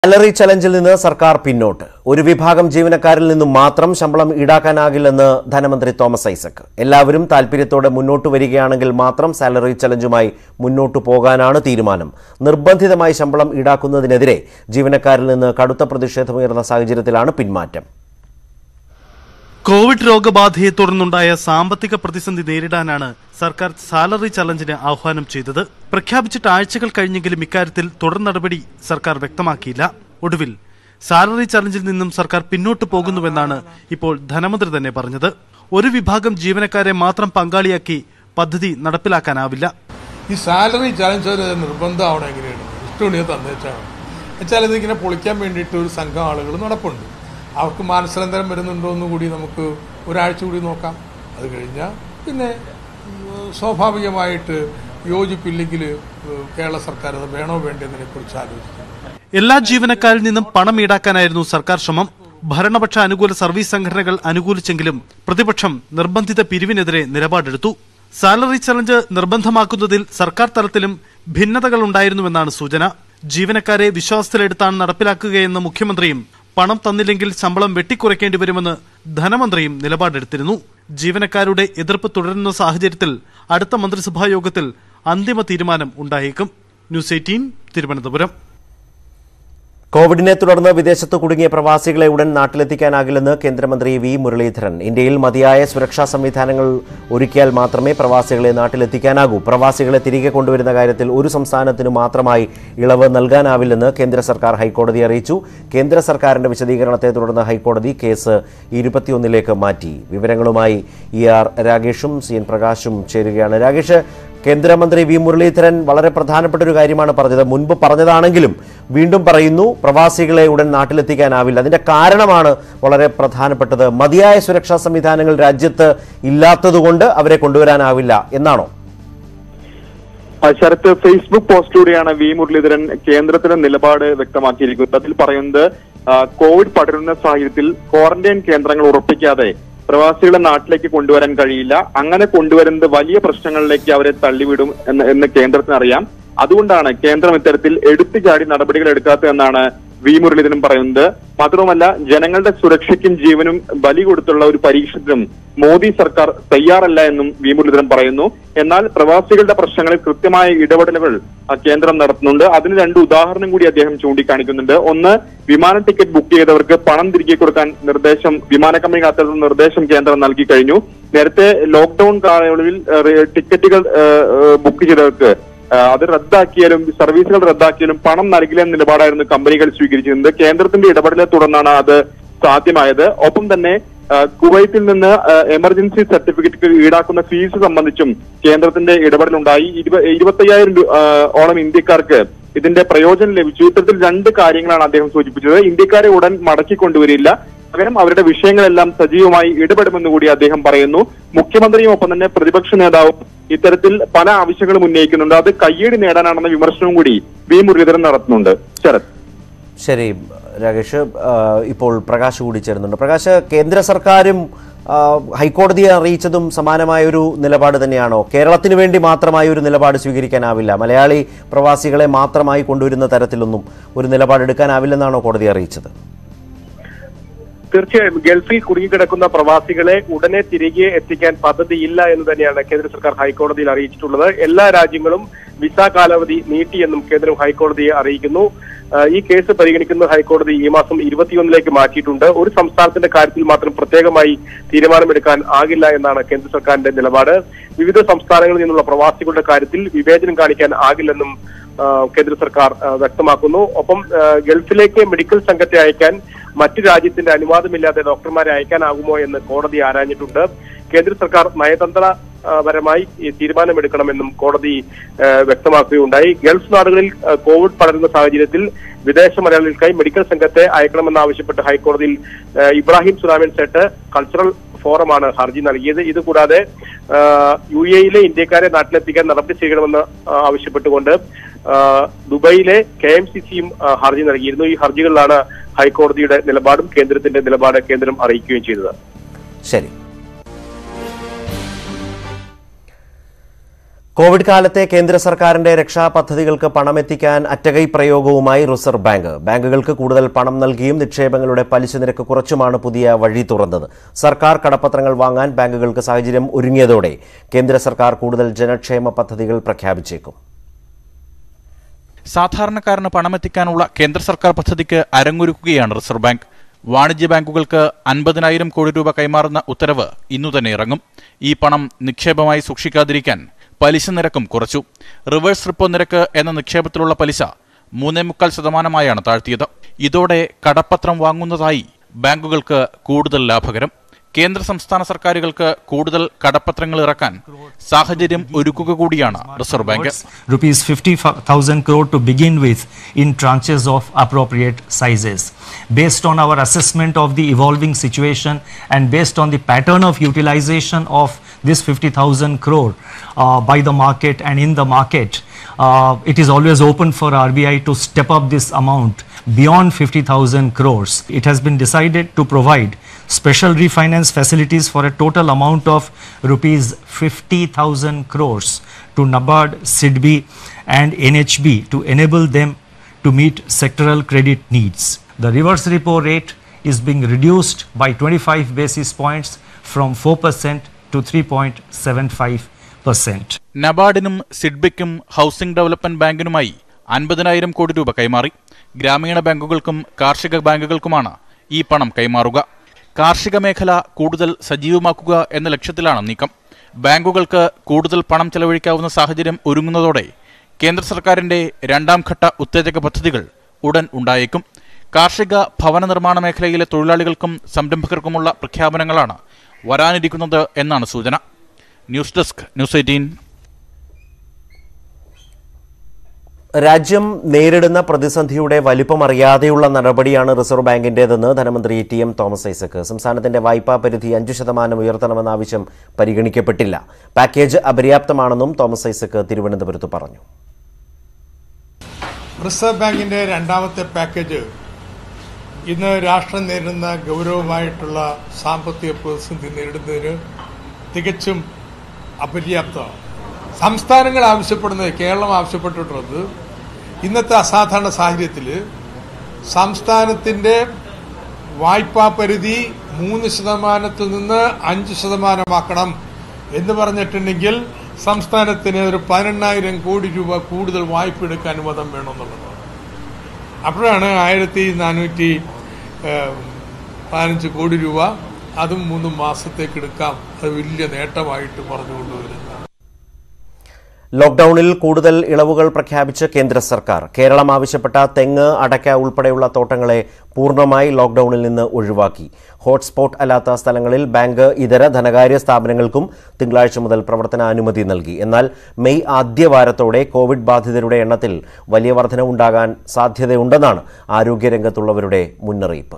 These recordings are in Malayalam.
സാലറി ചലഞ്ചിൽ നിന്ന് സർക്കാർ പിന്നോട്ട് ഒരു വിഭാഗം ജീവനക്കാരിൽ നിന്നും മാത്രം ശമ്പളം ഈടാക്കാനാകില്ലെന്ന് ധനമന്ത്രി തോമസ് ഐസക് എല്ലാവരും താൽപര്യത്തോടെ മുന്നോട്ട് വരികയാണെങ്കിൽ മാത്രം സാലറി ചലഞ്ചുമായി മുന്നോട്ടു പോകാനാണ് തീരുമാനം നിർബന്ധിതമായി ശമ്പളം ഈടാക്കുന്നതിനെതിരെ ജീവനക്കാരിൽ നിന്ന് കടുത്ത പ്രതിഷേധമുയർന്ന സാഹചര്യത്തിലാണ് പിന്മാറ്റം കോവിഡ് രോഗബാധയെ തുടർന്നുണ്ടായ സാമ്പത്തിക പ്രതിസന്ധി നേരിടാനാണ് സർക്കാർ സാലറി ചലഞ്ചിന് ആഹ്വാനം ചെയ്തത് പ്രഖ്യാപിച്ചിട്ട് ആഴ്ചകൾ കഴിഞ്ഞെങ്കിലും ഇക്കാര്യത്തിൽ തുടർ നടപടി സർക്കാർ വ്യക്തമാക്കിയില്ല ഒടുവിൽ സാലറി ചലഞ്ചിൽ നിന്നും സർക്കാർ പിന്നോട്ട് പോകുന്നുവെന്നാണ് ഇപ്പോൾ ധനമന്ത്രി തന്നെ പറഞ്ഞത് ഒരു വിഭാഗം ജീവനക്കാരെ മാത്രം പങ്കാളിയാക്കി പദ്ധതി നടപ്പിലാക്കാനാവില്ല ഈ സാലറി ചാലഞ്ച് ഒരു നിർബന്ധമാവണം എങ്ങനെയാണ് ഇഷ്ടമുണ്ടെങ്കിൽ തന്നേച്ചാണ് വെച്ചാൽ ഇതിങ്ങനെ പൊളിക്കാൻ വേണ്ടിയിട്ട് ഒരു സംഘം ആളുകൾ നടപ്പുണ്ട് അവർക്ക് മാനസാന്തരം വരുന്നുണ്ടോ എന്ന് കൂടി നമുക്ക് ഒരാഴ്ച കൂടി നോക്കാം അത് കഴിഞ്ഞാൽ പിന്നെ ഉം, സ്വാഭാവികമായിട്ട് യോജിപ്പില്ലെങ്കിൽ ഉം, കേരള സർക്കാർ അത് വേണോ വേണ്ടതിനെ കുറിച്ച് ആലോചിക്കും എല്ലാ ജീവനക്കാരിൽ നിന്നും പണം ഈടാക്കാനായിരുന്നു സർക്കാർ ശ്രമം ഭരണപക്ഷ അനുകൂല സർവീസ് സംഘടനകൾ അനുകൂലിച്ചെങ്കിലും പ്രതിപക്ഷം നിർബന്ധിത പിരിവിനെതിരെ നിലപാടെടുത്തു സാലറി ചലഞ്ച് നിർബന്ധമാക്കുന്നതിൽ സർക്കാർ തലത്തിലും ഭിന്നതകൾ ഉണ്ടായിരുന്നുവെന്നാണ് സൂചന ജീവനക്കാരെ വിശ്വാസത്തിലെടുത്താണ് നടപ്പിലാക്കുകയെന്ന് മുഖ്യമന്ത്രിയും പണം തന്നില്ലെങ്കിൽ ശമ്പളം വെട്ടിക്കുറയ്ക്കേണ്ടി വരുമെന്ന് ധനമന്ത്രിയും നിലപാടെടുത്തിരുന്നു ജീവനക്കാരുടെ എതിർപ്പ് തുടരുന്ന സാഹചര്യത്തിൽ അടുത്ത മന്ത്രിസഭാ യോഗത്തിൽ അന്തിമ തീരുമാനം ഉണ്ടായേക്കും ന്യൂസ് എയ്റ്റീൻ തിരുവനന്തപുരം കോവിഡിനെ തുടർന്ന് വിദേശത്ത് കുടുങ്ങിയ പ്രവാസികളെ ഉടൻ നാട്ടിലെത്തിക്കാനാകില്ലെന്ന് കേന്ദ്രമന്ത്രി വി മുരളീധരൻ ഇന്ത്യയിൽ മതിയായ സുരക്ഷാ സംവിധാനങ്ങൾ ഒരുക്കിയാൽ മാത്രമേ പ്രവാസികളെ നാട്ടിലെത്തിക്കാനാകൂ പ്രവാസികളെ തിരികെ കൊണ്ടുവരുന്ന കാര്യത്തിൽ ഒരു സംസ്ഥാനത്തിനു മാത്രമായി ഇളവ് നൽകാനാവില്ലെന്ന് കേന്ദ്ര സർക്കാർ ഹൈക്കോടതി അറിയിച്ചു കേന്ദ്ര സർക്കാരിന്റെ വിശദീകരണത്തെ തുടർന്ന് ഹൈക്കോടതി കേസ് ഇരുപത്തിയൊന്നിലേക്ക് മാറ്റി വിവരങ്ങളുമായി ഇ ആർ രാഗേഷും സി എൻ പ്രകാശും ചേരുകയാണ് രാഗേഷ് കേന്ദ്രമന്ത്രി വി മുരളീധരൻ വളരെ പ്രധാനപ്പെട്ട ഒരു കാര്യമാണ് പറഞ്ഞത് മുൻപ് പറഞ്ഞതാണെങ്കിലും വീണ്ടും പറയുന്നു പ്രവാസികളെ ഉടൻ നാട്ടിലെത്തിക്കാനാവില്ല അതിന്റെ കാരണമാണ് വളരെ പ്രധാനപ്പെട്ടത് മതിയായ സുരക്ഷാ സംവിധാനങ്ങൾ രാജ്യത്ത് ഇല്ലാത്തതുകൊണ്ട് അവരെ കൊണ്ടുവരാനാവില്ല എന്നാണോ ആ, ശരത്ത് ഫേസ്ബുക്ക് പോസ്റ്റിലൂടെയാണ് വി മുരളീധരൻ കേന്ദ്രത്തിന്റെ നിലപാട് വ്യക്തമാക്കിയിരിക്കുന്നത് അതിൽ പറയുന്നത് ആ, കോവിഡ് പടരുന്ന സാഹചര്യത്തിൽ ക്വാറന്റൈൻ കേന്ദ്രങ്ങൾ ഉറപ്പിക്കാതെ പ്രവാസികളെ നാട്ടിലേക്ക് കൊണ്ടുവരാൻ കഴിയില്ല അങ്ങനെ കൊണ്ടുവരുന്നത് വലിയ പ്രശ്നങ്ങളിലേക്ക് അവരെ തള്ളിവിടും എന്ന് എന്ന് കേന്ദ്രത്തിന് അറിയാം അതുകൊണ്ടാണ് കേന്ദ്രം ഇത്തരത്തിൽ എടുത്തുചാടി നടപടികൾ എടുക്കാത്തതെന്നാണ് വി മുരളീധരൻ പറയുന്നത് മാത്രവുമല്ല ജനങ്ങളുടെ സുരക്ഷയ്ക്കും ജീവനും ബലി കൊടുത്തുള്ള ഒരു പരീക്ഷണത്തിനും മോദി സർക്കാർ തയ്യാറല്ല എന്നും വി മുരളീധരൻ പറയുന്നു എന്നാൽ പ്രവാസികളുടെ പ്രശ്നങ്ങളിൽ കൃത്യമായ ഇടപെടലുകൾ ആ, കേന്ദ്രം നടത്തുന്നുണ്ട് അതിന് രണ്ട് ഉദാഹരണം കൂടി അദ്ദേഹം ചൂണ്ടിക്കാണിക്കുന്നുണ്ട് ഒന്ന് വിമാന ടിക്കറ്റ് ബുക്ക് ചെയ്തവർക്ക് പണം തിരികെ കൊടുക്കാൻ നിർദ്ദേശം വിമാന കമ്പനി അത്തരത്തിൽ നിർദ്ദേശം കേന്ദ്രം നൽകി കഴിഞ്ഞു നേരത്തെ ലോക്ക്ഡൌൺ കാലയളവിൽ ഏഹ്, ടിക്കറ്റുകൾ ഏഹ്, ഏഹ്, ബുക്ക് ചെയ്തവർക്ക് ആ, അത് റദ്ദാക്കിയാലും സർവീസുകൾ റദ്ദാക്കിയാലും പണം നൽകില്ല എന്ന നിലപാടായിരുന്നു കമ്പനികൾ സ്വീകരിച്ചിരുന്നത് കേന്ദ്രത്തിന്റെ ഇടപെടലെ തുടർന്നാണ് അത് സാധ്യമായത് ഒപ്പം തന്നെ ആ, കുവൈത്തിൽ നിന്ന് ആ, എമർജൻസി സർട്ടിഫിക്കറ്റ് ഈടാക്കുന്ന ഫീസ് സംബന്ധിച്ചും കേന്ദ്രത്തിന്റെ ഇടപെടലുണ്ടായി ഇരുപ- ഇരുപത്തയ്യായിരം രൂ- ആ, ഓളം ഇന്ത്യക്കാർക്ക് ഇതിന്റെ പ്രയോജനം ലഭിച്ചു ഇത്തരത്തിൽ രണ്ട് കാര്യങ്ങളാണ് അദ്ദേഹം സൂചിപ്പിച്ചത് ഇന്ത്യക്കാരെ ഉടൻ മടക്കി കൊണ്ടുവരില്ല പകരം അവരുടെ വിഷയങ്ങളെല്ലാം സജീവമായി ഇടപെടുമെന്ന് കൂടി അദ്ദേഹം പറയുന്നു മുഖ്യമന്ത്രിയും ഒപ്പം തന്നെ പ്രതിപക്ഷ നേതാവും ഇത്തരത്തിൽ പല ആവശ്യങ്ങളും ഉന്നയിക്കുന്നുണ്ട് അത് കയ്യേടി നേടാനാണെന്ന വിമർശനവും കൂടി വി മുരളീധരൻ നടത്തുന്നുണ്ട് ശരത് ശരി രാകേഷ് ആ, ഇപ്പോൾ പ്രകാശ് കൂടി ചേരുന്നുണ്ട് പ്രകാശ് കേന്ദ്ര സർക്കാരും ആ, ഹൈക്കോടതിയെ അറിയിച്ചതും സമാനമായ ഒരു നിലപാട് തന്നെയാണോ കേരളത്തിന് വേണ്ടി മാത്രമായി ഒരു നിലപാട് സ്വീകരിക്കാനാവില്ല മലയാളി പ്രവാസികളെ മാത്രമായി കൊണ്ടുവരുന്ന തരത്തിലൊന്നും ഒരു നിലപാടെടുക്കാനാവില്ലെന്നാണോ കോടതി അറിയിച്ചത് തീർച്ചയായും ഗൾഫിൽ കുടുങ്ങിക്കിടക്കുന്ന പ്രവാസികളെ ഉടനെ തിരികെ എത്തിക്കാൻ പദ്ധതിയില്ല എന്ന് തന്നെയാണ് കേന്ദ്ര സർക്കാർ ഹൈക്കോടതിയിൽ അറിയിച്ചിട്ടുള്ളത് എല്ലാ രാജ്യങ്ങളും വിസ കാലാവധി നീട്ടിയെന്നും കേന്ദ്രം ഹൈക്കോടതിയെ അറിയിക്കുന്നു ആ, ഈ കേസ് പരിഗണിക്കുന്ന ഹൈക്കോടതി ഈ മാസം ഇരുപത്തിയൊന്നിലേക്ക് മാറ്റിയിട്ടുണ്ട് ഒരു സംസ്ഥാനത്തിന്റെ കാര്യത്തിൽ മാത്രം പ്രത്യേകമായി തീരുമാനമെടുക്കാൻ ആകില്ല എന്നാണ് കേന്ദ്ര സർക്കാരിന്റെ നിലപാട് വിവിധ സംസ്ഥാനങ്ങളിൽ നിന്നുള്ള പ്രവാസികളുടെ കാര്യത്തിൽ വിവേചനം കാണിക്കാൻ ആകില്ലെന്നും ആ, കേന്ദ്ര സർക്കാർ ആ, വ്യക്തമാക്കുന്നു ഒപ്പം ആ, ഗൾഫിലേക്ക് മെഡിക്കൽ സംഘത്തെ അയക്കാൻ മറ്റു രാജ്യത്തിന്റെ അനുവാദമില്ലാതെ ഡോക്ടർമാരെ അയക്കാനാകുമോ എന്ന് കോടതി ആരാഞ്ഞിട്ടുണ്ട് കേന്ദ്ര സർക്കാർ നയതന്ത്ര ആ, പരമായി ഈ തീരുമാനമെടുക്കണമെന്നും കോടതി ആ, വ്യക്തമാക്കുകയുണ്ടായി ഗൾഫ് നാടുകളിൽ ആ, കോവിഡ് പടരുന്ന സാഹചര്യത്തിൽ വിദേശ മലയാളികൾക്കായി മെഡിക്കൽ സംഘത്തെ അയക്കണമെന്നാവശ്യപ്പെട്ട് ഹൈക്കോടതിയിൽ ആ, ഇബ്രാഹിം സുലാമിൻ സെട്ട് കൾച്ചറൽ ഫോറമാണ് ഹർജി നൽകിയത് ഇതുകൂടാതെ ആ, യു എയിലെ ഇന്ത്യക്കാരെ നാട്ടിലെത്തിക്കാൻ നടപടി ചെയ്യണമെന്ന് ആ, ആവശ്യപ്പെട്ടുകൊണ്ട് ആ, ദുബൈയിലെ കെ എം സി സിയും ഹർജി നൽകിയിരുന്നു ഈ ഹർജികളിലാണ് ഹൈക്കോടതിയുടെ നിലപാടും കേന്ദ്രത്തിന്റെ നിലപാട് കേന്ദ്രം അറിയിക്കുകയും ചെയ്തത് ശരി കോവിഡ് കാലത്തെ കേന്ദ്ര സർക്കാരിന്റെ രക്ഷാ പദ്ധതികൾക്ക് പണമെത്തിക്കാൻ അറ്റകൈ പ്രയോഗവുമായി റിസർവ് ബാങ്ക് ബാങ്കുകൾക്ക് കൂടുതൽ പണം നൽകിയും നിക്ഷേപങ്ങളുടെ പലിശ നിരക്ക് കുറച്ചുമാണ് പുതിയ വഴി തുറന്നത് സർക്കാർ കടപ്പത്രങ്ങൾ വാങ്ങാൻ ബാങ്കുകൾക്ക് സാഹചര്യം ഒരുങ്ങിയതോടെ കേന്ദ്ര സർക്കാർ കൂടുതൽ ജനക്ഷേമ പദ്ധതികൾ പ്രഖ്യാപിച്ചേക്കും സാധാരണക്കാരന് പണമെത്തിക്കാനുള്ള കേന്ദ്ര സർക്കാർ പദ്ധതിക്ക് അരങ്ങൊരുക്കുകയാണ് റിസർവ് ബാങ്ക് വാണിജ്യ ബാങ്കുകൾക്ക് അൻപതിനായിരം കോടി രൂപ കൈമാറുന്ന ഉത്തരവ് ഇന്നു തന്നെ ഇറങ്ങും ഈ പണം നിക്ഷേപമായി സൂക്ഷിക്കാതിരിക്കാൻ പലിശ നിരക്കും കുറച്ചു റിവേഴ്സ് റിപ്പോ നിരക്ക് എന്ന നിക്ഷേപത്തിലുള്ള പലിശ മൂന്നേ മുക്കാൽ ശതമാനമായാണ് താഴ്ത്തിയത് ഇതോടെ കടപ്പത്രം വാങ്ങുന്നതായി ബാങ്കുകൾക്ക് കൂടുതൽ ലാഭകരം കേന്ദ്ര സംസ്ഥാന സർക്കാരുകൾക്ക് കൂടുതൽ കടപ്പത്രങ്ങൾ ഇറക്കാൻ സാഹചര്യം ഒരുക്കുക കൂടിയാണ് reserve bank rupees 50,000 crore to begin with in tranches of appropriate sizes. Based on our assessment of the evolving situation and based on the pattern of utilization of this 50,000 crore uh, by the market and in the market, uh, it is always open for RBI to step up this amount beyond 50,000 crores. It has been decided to provide special refinance facilities for a total amount of rupees 50,000 crores to NABARD, SIDBI and NHB to enable them to meet sectoral credit needs. The reverse repo rate is being reduced by 25 basis points from 4% to 3.75%. നബാർഡിനും സിഡ്ബിക്കും ഹൗസിംഗ് ഡെവലപ്മെന്റ് ബാങ്കിനുമായി അൻപതിനായിരം കോടി രൂപ കൈമാറി ഗ്രാമീണ ബാങ്കുകൾക്കും കാർഷിക ബാങ്കുകൾക്കുമാണ് ഈ പണം കൈമാറുക കാർഷിക മേഖല കൂടുതൽ സജീവമാക്കുക എന്ന ലക്ഷ്യത്തിലാണ് നീക്കം ബാങ്കുകൾക്ക് കൂടുതൽ പണം ചെലവഴിക്കാവുന്ന സാഹചര്യം ഒരുങ്ങുന്നതോടെ കേന്ദ്ര സർക്കാരിന്റെ രണ്ടാം ഘട്ട ഉത്തേജക പദ്ധതികൾ ഉടൻ ഉണ്ടായേക്കും കാർഷിക ഭവന നിർമ്മാണ മേഖലയിലെ തൊഴിലാളികൾക്കും സംരംഭകർക്കുമുള്ള പ്രഖ്യാപനങ്ങളാണ് വരാനിരിക്കുന്നത് എന്നാണ് സൂചന ന്യൂസ് ഡെസ്ക് ന്യൂസ് എയ്റ്റീൻ രാജ്യം നേരിടുന്ന പ്രതിസന്ധിയുടെ വലിപ്പമറിയാതെയുള്ള നടപടിയാണ് റിസർവ് ബാങ്കിന്റേതെന്ന് ധനമന്ത്രി ടി എം തോമസ് ഐസക് സംസ്ഥാനത്തിന്റെ വായ്പാ പരിധി അഞ്ചു ശതമാനം ഉയർത്തണമെന്ന ആവശ്യം പരിഗണിക്കപ്പെട്ടില്ല പാക്കേജ് അപര്യാപ്തമാണെന്നും തോമസ് ഐസക് തിരുവനന്തപുരത്ത് പറഞ്ഞു റിസർവ് ബാങ്കിന്റെ രണ്ടാമത്തെ പാക്കേജ് ഇന്ന് രാഷ്ട്രം നേരിടുന്ന ഗൗരവമായിട്ടുള്ള സാമ്പത്തിക പ്രതിസന്ധി നേരിടുന്നതിന് തികച്ചും അപര്യാപ്തമാണ് സംസ്ഥാനങ്ങൾ ആവശ്യപ്പെടുന്നത് കേരളം ആവശ്യപ്പെട്ടിട്ടുള്ളത് ഇന്നത്തെ അസാധാരണ സാഹചര്യത്തിൽ സംസ്ഥാനത്തിന്റെ വായ്പാ പരിധി മൂന്ന് ശതമാനത്തിൽ നിന്ന് അഞ്ച് ശതമാനമാക്കണം എന്ന് പറഞ്ഞിട്ടുണ്ടെങ്കിൽ സംസ്ഥാനത്തിന് ഒരു പതിനെണ്ണായിരം കോടി രൂപ കൂടുതൽ വായ്പ എടുക്കാൻ അനുവാദം വേണമെന്നുള്ളത് അപ്പോഴാണ് ആയിരത്തി നാനൂറ്റി പതിനഞ്ച് കോടി രൂപ അതും മൂന്ന് മാസത്തേക്ക് എടുക്കാം അത് വലിയ നേട്ടമായിട്ട് പറഞ്ഞുകൊണ്ടുവരുന്നത് ലോക്ഡൌണിൽ കൂടുതൽ ഇളവുകൾ പ്രഖ്യാപിച്ച് കേന്ദ്ര സർക്കാർ കേരളം ആവശ്യപ്പെട്ട തെങ്ങ് അടയ്ക്ക ഉൾപ്പെടെയുള്ള തോട്ടങ്ങളെ പൂർണ്ണമായി ലോക്ഡൌണിൽ നിന്ന് ഒഴിവാക്കി ഹോട്ട്സ്പോട്ട് അല്ലാത്ത സ്ഥലങ്ങളിൽ ബാങ്ക് ഇതര ധനകാര്യ സ്ഥാപനങ്ങൾക്കും തിങ്കളാഴ്ച മുതൽ പ്രവർത്തന അനുമതി നൽകി എന്നാൽ മെയ് ആദ്യവാരത്തോടെ കോവിഡ് ബാധിതരുടെ എണ്ണത്തിൽ വലിയ വർധനവുണ്ടാകാൻ സാധ്യതയുണ്ടെന്നാണ് ആരോഗ്യരംഗത്തുള്ളവരുടെ മുന്നറിയിപ്പ്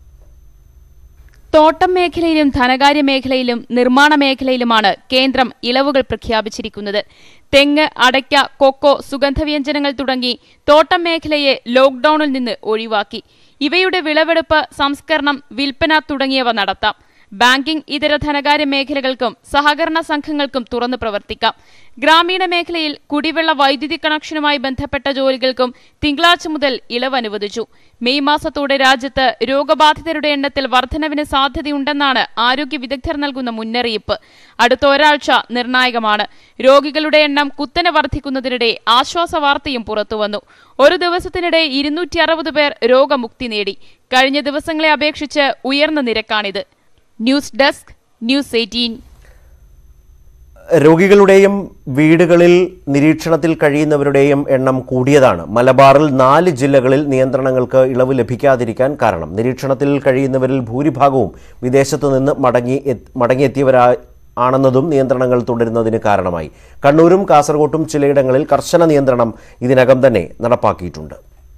തോട്ടം മേഖലയിലും ധനകാര്യ മേഖലയിലും നിർമ്മാണ മേഖലയിലുമാണ് കേന്ദ്രം ഇളവുകൾ പ്രഖ്യാപിച്ചിരിക്കുന്നത് തെങ്ങ് അടയ്ക്ക കൊക്കോ സുഗന്ധവ്യഞ്ജനങ്ങൾ തുടങ്ങി തോട്ടം മേഖലയെ ലോക്ഡൌണിൽ നിന്ന് ഒഴിവാക്കി ഇവയുടെ വിളവെടുപ്പ് സംസ്കരണം വിൽപ്പന തുടങ്ങിയവ നടത്താം ബാങ്കിംഗ് ഇതര ധനകാര്യ മേഖലകൾക്കും സഹകരണ സംഘങ്ങൾക്കും തുറന്നു പ്രവർത്തിക്കാം ഗ്രാമീണ മേഖലയിൽ കുടിവെള്ള വൈദ്യുതി കണക്ഷനുമായി ബന്ധപ്പെട്ട ജോലികൾക്കും തിങ്കളാഴ്ച മുതൽ ഇളവ് അനുവദിച്ചു മെയ് മാസത്തോടെ രാജ്യത്ത് രോഗബാധിതരുടെ എണ്ണത്തിൽ വർധനവിന് സാധ്യതയുണ്ടെന്നാണ് ആരോഗ്യ വിദഗ്ധർ നൽകുന്ന മുന്നറിയിപ്പ് അടുത്ത ഒരാഴ്ച നിർണായകമാണ് രോഗികളുടെ എണ്ണം കുത്തനെ വർദ്ധിക്കുന്നതിനിടെ ആശ്വാസ വാർത്തയും പുറത്തുവന്നു ഒരു ദിവസത്തിനിടെ ഇരുന്നൂറ്റി അറുപത് പേർ രോഗമുക്തി നേടി കഴിഞ്ഞ ദിവസങ്ങളെ അപേക്ഷിച്ച് ഉയർന്ന നിരക്കാണിത് ന്യൂസ് ഡെസ്ക് ന്യൂസ് എയ്റ്റീൻ രോഗികളുടെയും വീടുകളിൽ നിരീക്ഷണത്തിൽ കഴിയുന്നവരുടെയും എണ്ണം കൂടിയതാണ് മലബാറിൽ നാല് ജില്ലകളിൽ നിയന്ത്രണങ്ങൾക്ക് ഇളവ് ലഭിക്കാതിരിക്കാൻ കാരണം നിരീക്ഷണത്തിൽ കഴിയുന്നവരിൽ ഭൂരിഭാഗവും വിദേശത്തു നിന്ന് മടങ്ങി എത്ത് മടങ്ങിയെത്തിയവരാ ആണെന്നതും നിയന്ത്രണങ്ങൾ തുടരുന്നതിന് കാരണമായി കണ്ണൂരും കാസർകോട്ടും ചിലയിടങ്ങളിൽ കർശന നിയന്ത്രണം ഇതിനകം തന്നെ നടപ്പാക്കിയിട്ടുണ്ട്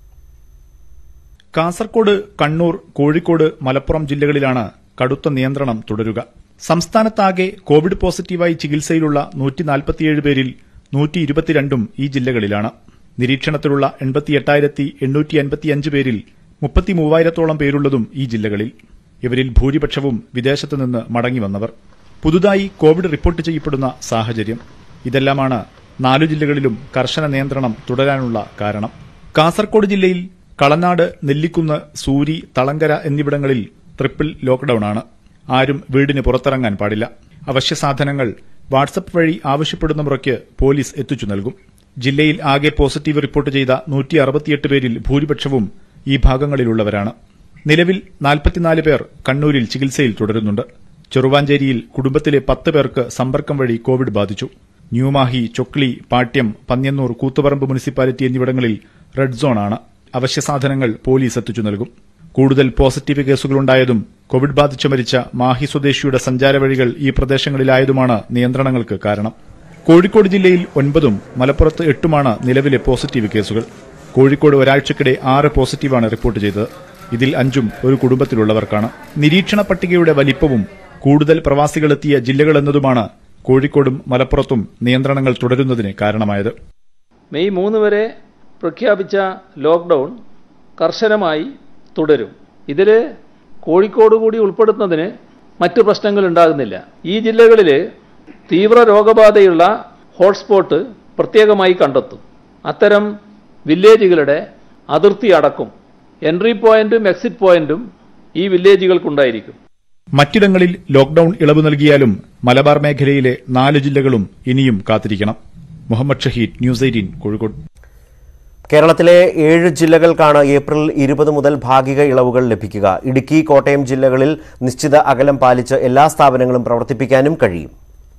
കാസർകോട് കണ്ണൂർ കോഴിക്കോട് മലപ്പുറം ജില്ലകളിലാണ് കടുത്ത നിയന്ത്രണം തുടരുക സംസ്ഥാനത്താകെ കോവിഡ് പോസിറ്റീവായി ചികിത്സയിലുള്ള നൂറ്റി നാൽപ്പത്തിയേഴ് പേരിൽ നൂറ്റി ഇരുപത്തിരണ്ടും ഈ ജില്ലകളിലാണ് നിരീക്ഷണത്തിലുള്ള എൺപത്തിയെട്ടായിരത്തി എണ്ണൂറ്റി അൻപത്തിയഞ്ച് പേരിൽ മുപ്പത്തി മൂവായിരത്തോളം പേരുള്ളതും ഈ ജില്ലകളിൽ ഇവരിൽ ഭൂരിപക്ഷവും വിദേശത്തുനിന്ന് മടങ്ങിവന്നവർ പുതുതായി കോവിഡ് റിപ്പോർട്ട് ചെയ്യപ്പെടുന്ന സാഹചര്യം ഇതെല്ലാമാണ് നാലു ജില്ലകളിലും കർശന നിയന്ത്രണം തുടരാനുള്ള കാരണം കാസർകോട് ജില്ലയിൽ കളനാട് നെല്ലിക്കുന്ന് സൂരി തളങ്കര എന്നിവിടങ്ങളിൽ ട്രിപ്പിൾ ലോക്ഡൌണാണ് ആരും വീടിന് പുറത്തിറങ്ങാൻ പാടില്ല അവശ്യ സാധനങ്ങൾ വാട്സപ്പ് വഴി ആവശ്യപ്പെടുന്ന മുറയ്ക്ക് പോലീസ് എത്തിച്ചു നൽകും ജില്ലയിൽ ആകെ പോസിറ്റീവ് റിപ്പോർട്ട് ചെയ്ത നൂറ്റി അറുപത്തിയെട്ട് പേരിൽ ഭൂരിപക്ഷവും ഈ ഭാഗങ്ങളിലുള്ളവരാണ് നിലവിൽ നാൽപ്പത്തിനാല് പേർ കണ്ണൂരിൽ ചികിത്സയിൽ തുടരുന്നുണ്ട് ചെറുവാഞ്ചേരിയിൽ കുടുംബത്തിലെ പത്ത് പേർക്ക് സമ്പർക്കം വഴി കോവിഡ് ബാധിച്ചു ന്യൂമാഹി ചൊക്ലി പാട്യം പന്ന്യന്നൂർ കൂത്തുപറമ്പ് മുനിസിപ്പാലിറ്റി എന്നിവിടങ്ങളിൽ റെഡ് സോണാണ് അവശ്യ സാധനങ്ങൾ പോലീസ് എത്തിച്ചു നൽകും കൂടുതൽ പോസിറ്റീവ് കേസുകളുണ്ടായതും കോവിഡ് ബാധിച്ചു മരിച്ച മാഹി സ്വദേശിയുടെ സഞ്ചാരവഴികൾ ഈ പ്രദേശങ്ങളിലായതുമാണ് നിയന്ത്രണങ്ങൾക്ക് കാരണം കോഴിക്കോട് ജില്ലയിൽ ഒൻപതും മലപ്പുറത്ത് എട്ടുമാണ് നിലവിലെ പോസിറ്റീവ് കേസുകൾ കോഴിക്കോട് ഒരാഴ്ചക്കിടെ ആറ് പോസിറ്റീവാണ് റിപ്പോർട്ട് ചെയ്തത് ഇതിൽ അഞ്ചും ഒരു കുടുംബത്തിലുള്ളവർക്കാണ് നിരീക്ഷണ പട്ടികയുടെ വലിപ്പവും കൂടുതൽ പ്രവാസികളെത്തിയ ജില്ലകളെന്നതുമാണ് കോഴിക്കോടും മലപ്പുറത്തും നിയന്ത്രണങ്ങൾ തുടരുന്നതിന് കാരണമായത് മെയ് മൂന്ന് വരെ പ്രഖ്യാപിച്ച ലോക്ക്ഡൗൺ കർശനമായി തുടരും ഇതിൽ കോഴിക്കോട് കൂടി ഉൾപ്പെടുത്തുന്നതിന് മറ്റ് പ്രശ്നങ്ങൾ ഉണ്ടാകുന്നില്ല ഈ ജില്ലകളിൽ തീവ്ര രോഗബാധയുള്ള ഹോട്ട്സ്പോട്ട് പ്രത്യേകമായി കണ്ടെത്തും അത്തരം വില്ലേജുകളുടെ അതിർത്തി അടക്കും എൻട്രി പോയിന്റും എക്സിറ്റ് പോയിന്റും ഈ വില്ലേജുകൾക്കുണ്ടായിരിക്കും മറ്റിടങ്ങളിൽ ലോക്ഡൌൺ ഇളവ് നൽകിയാലും മലബാർ മേഖലയിലെ നാല് ജില്ലകളും ഇനിയും കാത്തിരിക്കണം മുഹമ്മദ് ഷഹീദ് ന്യൂസ് എയ്റ്റീൻ കോഴിക്കോട് കേരളത്തിലെ ഏഴ് ജില്ലകൾക്കാണ് ഏപ്രിൽ ഇരുപത് മുതൽ ഭാഗിക ഇളവുകൾ ലഭിക്കുക ഇടുക്കി കോട്ടയം ജില്ലകളിൽ നിശ്ചിത അകലം പാലിച്ച് എല്ലാ സ്ഥാപനങ്ങളും പ്രവർത്തിപ്പിക്കാനും കഴിയും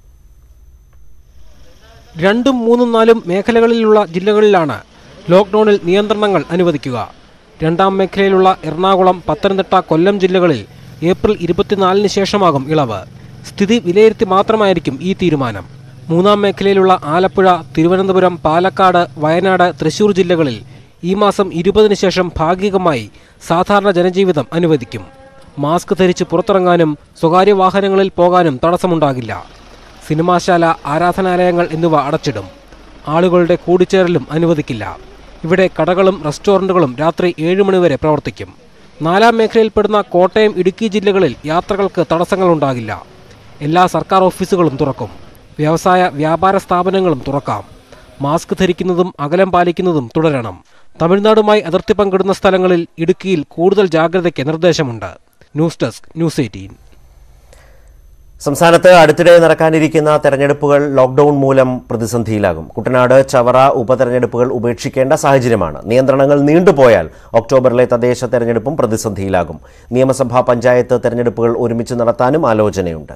രണ്ടും മൂന്നും നാലും മേഖലകളിലുള്ള ജില്ലകളിലാണ് ലോക്ക്ഡൌണിൽ നിയന്ത്രണങ്ങൾ അനുവദിക്കുക രണ്ടാം മേഖലയിലുള്ള എറണാകുളം പത്തനംതിട്ട കൊല്ലം ജില്ലകളിൽ ഏപ്രിൽ ഇരുപത്തിനാലിന് ശേഷമാകും ഇളവ് സ്ഥിതി വിലയിരുത്തി മാത്രമായിരിക്കും ഈ തീരുമാനം മൂന്നാം മേഖലയിലുള്ള ആലപ്പുഴ തിരുവനന്തപുരം പാലക്കാട് വയനാട് തൃശൂർ ജില്ലകളിൽ ഈ മാസം ഇരുപതിന് ശേഷം ഭാഗികമായി സാധാരണ ജനജീവിതം അനുവദിക്കും മാസ്ക് ധരിച്ച് പുറത്തിറങ്ങാനും സ്വകാര്യ വാഹനങ്ങളിൽ പോകാനും തടസ്സമുണ്ടാകില്ല സിനിമാശാല ആരാധനാലയങ്ങൾ എന്നിവ അടച്ചിടും ആളുകളുടെ കൂടിച്ചേരലും അനുവദിക്കില്ല ഇവിടെ കടകളും റെസ്റ്റോറന്റുകളും രാത്രി ഏഴ് മണിവരെ പ്രവർത്തിക്കും നാലാം മേഖലയിൽപ്പെടുന്ന കോട്ടയം ഇടുക്കി ജില്ലകളിൽ യാത്രകൾക്ക് തടസ്സങ്ങളുണ്ടാകില്ല എല്ലാ സർക്കാർ ഓഫീസുകളും തുറക്കും വ്യവസായ വ്യാപാര സ്ഥാപനങ്ങളും തുറക്കാം മാസ്ക് ധരിക്കുന്നതും അകലം പാലിക്കുന്നതും തുടരണം തമിഴ്നാടുമായി അതിർത്തി പങ്കിടുന്ന സ്ഥലങ്ങളിൽ ഇടുക്കിയിൽ കൂടുതൽ ജാഗ്രതയ്ക്ക് നിർദ്ദേശമുണ്ട് ന്യൂസ് ഡെസ്ക് ന്യൂസ് എയ്റ്റീൻ സംസ്ഥാനത്ത് അടുത്തിടെ നടക്കാനിരിക്കുന്ന തെരഞ്ഞെടുപ്പുകൾ ലോക്ഡൌൺ മൂലം പ്രതിസന്ധിയിലാകും കുട്ടനാട് ചവറ ഉപതെരഞ്ഞെടുപ്പുകൾ ഉപേക്ഷിക്കേണ്ട സാഹചര്യമാണ് നിയന്ത്രണങ്ങൾ നീണ്ടുപോയാൽ ഒക്ടോബറിലെ തദ്ദേശ തെരഞ്ഞെടുപ്പും പ്രതിസന്ധിയിലാകും നിയമസഭാ പഞ്ചായത്ത് തെരഞ്ഞെടുപ്പുകൾ ഒരുമിച്ച് നടത്താനും ആലോചനയുണ്ട്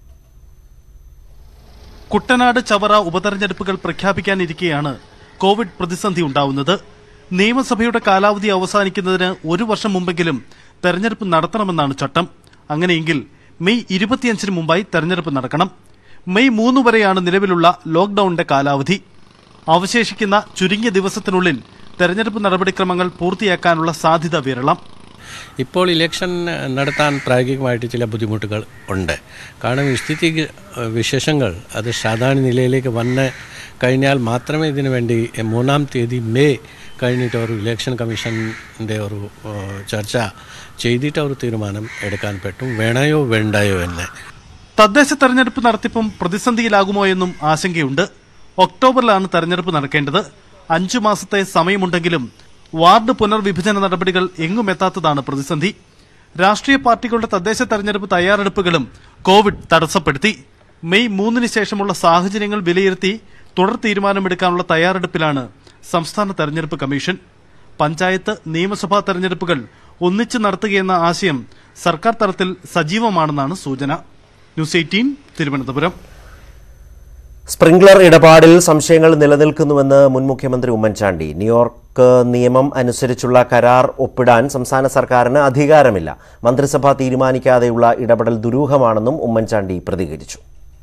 കുട്ടനാട് ചവറ ഉപതെരഞ്ഞെടുപ്പുകൾ പ്രഖ്യാപിക്കാനിരിക്കെയാണ് കോവിഡ് പ്രതിസന്ധി ഉണ്ടാവുന്നത് നിയമസഭയുടെ കാലാവധി അവസാനിക്കുന്നതിന് ഒരു വർഷം മുമ്പെങ്കിലും തെരഞ്ഞെടുപ്പ് നടത്തണമെന്നാണ് ചട്ടം അങ്ങനെയെങ്കിൽ മെയ് ഇരുപത്തിയഞ്ചിന് മുമ്പായി തെരഞ്ഞെടുപ്പ് നടക്കണം മെയ് മൂന്ന് വരെയാണ് നിലവിലുള്ള ലോക്ഡൌണിന്റെ കാലാവധി അവശേഷിക്കുന്ന ചുരുങ്ങിയ ദിവസത്തിനുള്ളിൽ തെരഞ്ഞെടുപ്പ് നടപടിക്രമങ്ങൾ പൂർത്തിയാക്കാനുള്ള സാധ്യത വിരളം ഇപ്പോൾ ഇലക്ഷൻ നടത്താൻ പ്രായോഗികമായിട്ട് ചില ബുദ്ധിമുട്ടുകൾ ഉണ്ട് കാരണം ഈ സ്ഥിതി വിശേഷങ്ങൾ അത് സാധാരണ നിലയിലേക്ക് വന്ന് കഴിഞ്ഞാൽ മാത്രമേ ഇതിനു വേണ്ടി മൂന്നാം തീയതി മെയ് കഴിഞ്ഞിട്ട് ഒരു ഇലക്ഷൻ കമ്മീഷൻ്റെ ഒരു ഏഹ്, ചർച്ച ചെയ്തിട്ട് ഒരു തീരുമാനം എടുക്കാൻ പറ്റും വേണയോ വേണ്ടായോ എന്ന് തദ്ദേശ തെരഞ്ഞെടുപ്പ് നടത്തിപ്പും പ്രതിസന്ധിയിലാകുമോ എന്നും ആശങ്കയുണ്ട് ഒക്ടോബറിലാണ് തെരഞ്ഞെടുപ്പ് നടക്കേണ്ടത് അഞ്ചു മാസത്തെ സമയമുണ്ടെങ്കിലും വാർഡ് പുനർവിഭജന നടപടികൾ എങ്ങും എത്താത്തതാണ് പ്രതിസന്ധി രാഷ്ട്രീയ പാർട്ടികളുടെ തദ്ദേശ തെരഞ്ഞെടുപ്പ് തയ്യാറെടുപ്പുകളും കോവിഡ് തടസ്സപ്പെടുത്തി മെയ് മൂന്നിന് ശേഷമുള്ള സാഹചര്യങ്ങൾ വിലയിരുത്തി തുടർ തീരുമാനമെടുക്കാനുള്ള തയ്യാറെടുപ്പിലാണ് സംസ്ഥാന തെരഞ്ഞെടുപ്പ് കമ്മീഷൻ പഞ്ചായത്ത് നിയമസഭാ തെരഞ്ഞെടുപ്പുകൾ ഒന്നിച്ചു നടത്തുകയെന്ന ആശയം സർക്കാർ തലത്തിൽ സജീവമാണെന്നാണ് സൂചന ന്യൂസ് എയ്റ്റീൻ തിരുവനന്തപുരം സ്പ്രിംഗ്ലർ ഇടപാടിൽ സംശയങ്ങൾ നിലനിൽക്കുന്നുവെന്ന് മുൻ മുഖ്യമന്ത്രി ഉമ്മൻചാണ്ടി ന്യൂയോർക്ക് നിയമം അനുസരിച്ചുള്ള കരാർ ഒപ്പിടാൻ സംസ്ഥാന സർക്കാരിന് അധികാരമില്ല മന്ത്രിസഭ തീരുമാനിക്കാതെയുള്ള ഇടപെടൽ ദുരൂഹമാണെന്നും ഉമ്മൻചാണ്ടി പ്രതികരിച്ചു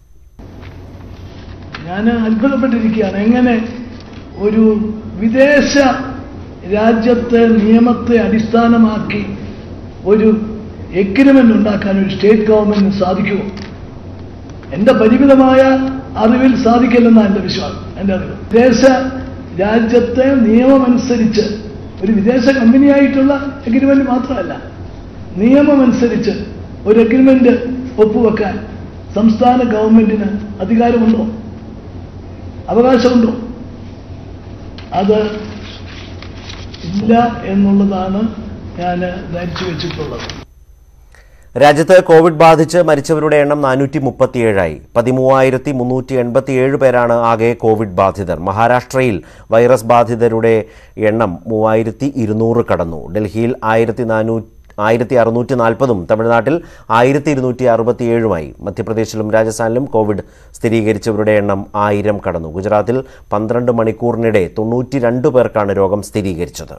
ഞാൻ അത്ഭുതപ്പെട്ടിരിക്കുകയാണ് എങ്ങനെ ഒരു വിദേശ രാജ്യത്തെ നിയമത്തെ അടിസ്ഥാനമാക്കി ഒരു എഗ്രിമെന്റ് ഉണ്ടാക്കാൻ ഒരു സ്റ്റേറ്റ് ഗവൺമെന്റിന് സാധിക്കുമോ എന്റെ പരിമിതമായ അറിവിൽ സാധിക്കില്ലെന്നാണ് എന്റെ വിശ്വാസം എന്റെ അറിവ് വിദേശ രാജ്യത്തെ നിയമമനുസരിച്ച് ഒരു വിദേശ കമ്പനിയായിട്ടുള്ള എഗ്രിമെന്റ് മാത്രമല്ല നിയമമനുസരിച്ച് ഒരു എഗ്രിമെന്റ് ഒപ്പുവെക്കാൻ സംസ്ഥാന ഗവൺമെന്റിന് അധികാരമുണ്ടോ അവകാശമുണ്ടോ അത് ഇല്ല എന്നുള്ളതാണ് ഞാൻ ധരിച്ചു വെച്ചിട്ടുള്ളത് രാജ്യത്ത് കോവിഡ് ബാധിച്ച് മരിച്ചവരുടെ എണ്ണം നാനൂറ്റി മുപ്പത്തിയേഴായി പതിമൂവായിരത്തി മുന്നൂറ്റി എൺപത്തിയേഴ് പേരാണ് ആകെ കോവിഡ് ബാധിതർ മഹാരാഷ്ട്രയിൽ വൈറസ് ബാധിതരുടെ എണ്ണം മൂവായിരത്തി ഇരുന്നൂറ് കടന്നു ഡൽഹിയിൽ ആയിരത്തി നാനൂറ്റി ആയിരത്തി അറുന്നൂറ്റി നാൽപ്പതും തമിഴ്നാട്ടിൽ ആയിരത്തി ഇരുന്നൂറ്റി അറുപത്തിയേഴുമായി മധ്യപ്രദേശിലും രാജസ്ഥാനിലും കോവിഡ് സ്ഥിരീകരിച്ചവരുടെ എണ്ണം ആയിരം കടന്നു ഗുജറാത്തിൽ പന്ത്രണ്ട് മണിക്കൂറിനിടെ തൊണ്ണൂറ്റി രണ്ട് പേർക്കാണ് രോഗം സ്ഥിരീകരിച്ചത്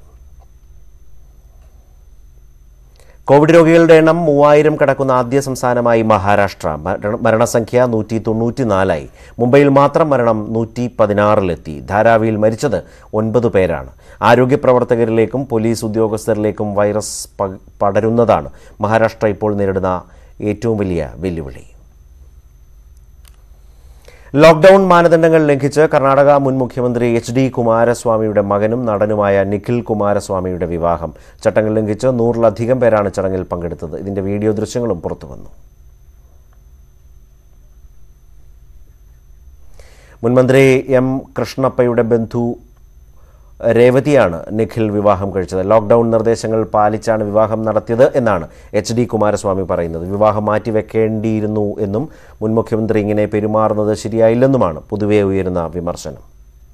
കോവിഡ് രോഗികളുടെ എണ്ണം മൂവായിരം കടക്കുന്ന ആദ്യ സംസ്ഥാനമായി മഹാരാഷ്ട്ര മരണ- മരണസംഖ്യ നൂറ്റി തൊണ്ണൂറ്റിനാലായി മുംബൈയിൽ മാത്രം മരണം നൂറ്റി പതിനാറിലെത്തി ധാരാവിയിൽ മരിച്ചത് ഒൻപത് പേരാണ് ആരോഗ്യ പ്രവർത്തകരിലേക്കും പോലീസ് ഉദ്യോഗസ്ഥരിലേക്കും വൈറസ് പ- പടരുന്നതാണ് മഹാരാഷ്ട്ര ഇപ്പോൾ നേരിടുന്ന ഏറ്റവും വലിയ വെല്ലുവിളി ലോക്ഡൌൺ മാനദണ്ഡങ്ങൾ ലംഘിച്ച് കർണാടക മുൻ മുഖ്യമന്ത്രി എച്ച് ഡി കുമാരസ്വാമിയുടെ മകനും നടനുമായ നിഖിൽ കുമാരസ്വാമിയുടെ വിവാഹം ചട്ടങ്ങൾ ലംഘിച്ച് നൂറിലധികം പേരാണ് ചടങ്ങിൽ പങ്കെടുത്തത് ഇതിന്റെ വീഡിയോ ദൃശ്യങ്ങളും പുറത്തുവന്നു മുൻമന്ത്രി എം കൃഷ്ണപ്പയുടെ ബന്ധു രേവതിയാണ് നിഖിൽ വിവാഹം കഴിച്ചത് ലോക്ഡൌൺ നിർദ്ദേശങ്ങൾ പാലിച്ചാണ് വിവാഹം നടത്തിയത് എന്നാണ് എച്ച് ഡി കുമാരസ്വാമി പറയുന്നത് വിവാഹം മാറ്റിവെക്കേണ്ടിയിരുന്നു എന്നും മുൻ മുഖ്യമന്ത്രി ഇങ്ങനെ പെരുമാറുന്നത് ശരിയായില്ലെന്നുമാണ് പൊതുവെ ഉയരുന്ന വിമർശനം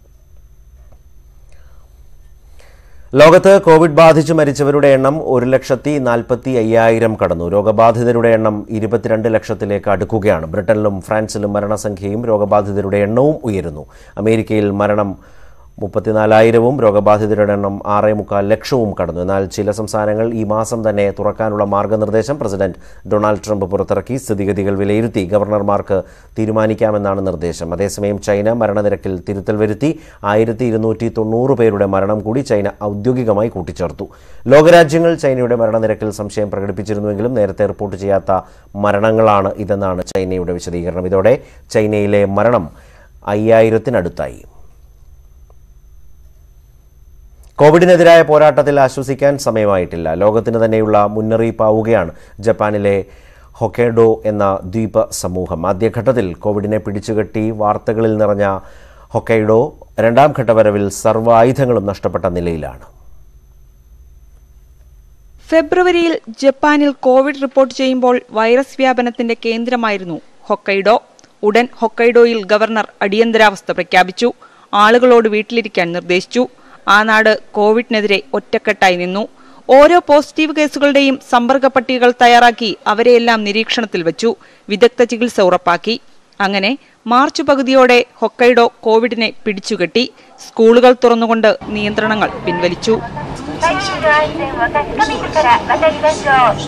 ലോകത്ത് കോവിഡ് ബാധിച്ച് മരിച്ചവരുടെ എണ്ണം ഒരു ലക്ഷത്തി നാൽപ്പത്തി അയ്യായിരം കടന്നു രോഗബാധിതരുടെ എണ്ണം ഇരുപത്തിരണ്ട് ലക്ഷത്തിലേക്ക് അടുക്കുകയാണ് ബ്രിട്ടനിലും ഫ്രാൻസിലും മരണസംഖ്യയും രോഗബാധിതരുടെ എണ്ണവും ഉയരുന്നു അമേരിക്കയിൽ മരണം മുപ്പത്തിനാലായിരവും രോഗബാധിതരുടെ എണ്ണം ആറേ മുക്കാൽ ലക്ഷവും കടന്നു എന്നാൽ ചില സംസ്ഥാനങ്ങൾ ഈ മാസം തന്നെ തുറക്കാനുള്ള മാർഗനിർദ്ദേശം പ്രസിഡന്റ് ഡൊണാൾഡ് ട്രംപ് പുറത്തിറക്കി സ്ഥിതിഗതികൾ വിലയിരുത്തി ഗവർണർമാർക്ക് തീരുമാനിക്കാമെന്നാണ് നിർദ്ദേശം അതേസമയം ചൈന മരണനിരക്കിൽ തിരുത്തൽ വരുത്തി ആയിരത്തി ഇരുന്നൂറ്റി തൊണ്ണൂറ് പേരുടെ മരണം കൂടി ചൈന ഔദ്യോഗികമായി കൂട്ടിച്ചേർത്തു ലോകരാജ്യങ്ങൾ ചൈനയുടെ മരണനിരക്കിൽ സംശയം പ്രകടിപ്പിച്ചിരുന്നുവെങ്കിലും നേരത്തെ റിപ്പോർട്ട് ചെയ്യാത്ത മരണങ്ങളാണ് ഇതെന്നാണ് ചൈനയുടെ വിശദീകരണം ഇതോടെ ചൈനയിലെ മരണം അയ്യായിരത്തിനടുത്തായി കോവിഡിനെതിരായ പോരാട്ടത്തിൽ ആശ്വസിക്കാൻ സമയമായിട്ടില്ല ലോകത്തിന് തന്നെയുള്ള മുന്നറിയിപ്പാവുകയാണ് ജപ്പാനിലെ ഹൊക്കേഡോ എന്ന ദ്വീപ സമൂഹം ആദ്യഘട്ടത്തിൽ കോവിഡിനെ പിടിച്ചുകെട്ടി വാർത്തകളിൽ നിറഞ്ഞ ഹൊക്കൈഡോ രണ്ടാം ഘട്ടവരവിൽ സർവ്വ ആയുധങ്ങളും നഷ്ടപ്പെട്ട നിലയിലാണ് ഫെബ്രുവരിയിൽ ജപ്പാനിൽ കോവിഡ് റിപ്പോർട്ട് ചെയ്യുമ്പോൾ വൈറസ് വ്യാപനത്തിന്റെ കേന്ദ്രമായിരുന്നു ഹൊക്കൈഡോ ഉടൻ ഹൊക്കൈഡോയിൽ ഗവർണർ അടിയന്തരാവസ്ഥ പ്രഖ്യാപിച്ചു ആളുകളോട് വീട്ടിലിരിക്കാൻ നിർദ്ദേശിച്ചു ആ നാട് കോവിഡിനെതിരെ ഒറ്റക്കെട്ടായി നിന്നു ഓരോ പോസിറ്റീവ് കേസുകളുടെയും സമ്പർക്ക പട്ടികകൾ തയ്യാറാക്കി അവരെയെല്ലാം നിരീക്ഷണത്തിൽ വെച്ചു വിദഗ്ധ ചികിത്സ ഉറപ്പാക്കി അങ്ങനെ മാർച്ച് പകുതിയോടെ ഹൊക്കൈഡോ കോവിഡിനെ പിടിച്ചുകെട്ടി സ്കൂളുകൾ തുറന്നുകൊണ്ട് നിയന്ത്രണങ്ങൾ പിൻവലിച്ചു 最終の安全は確かめてから渡りましょう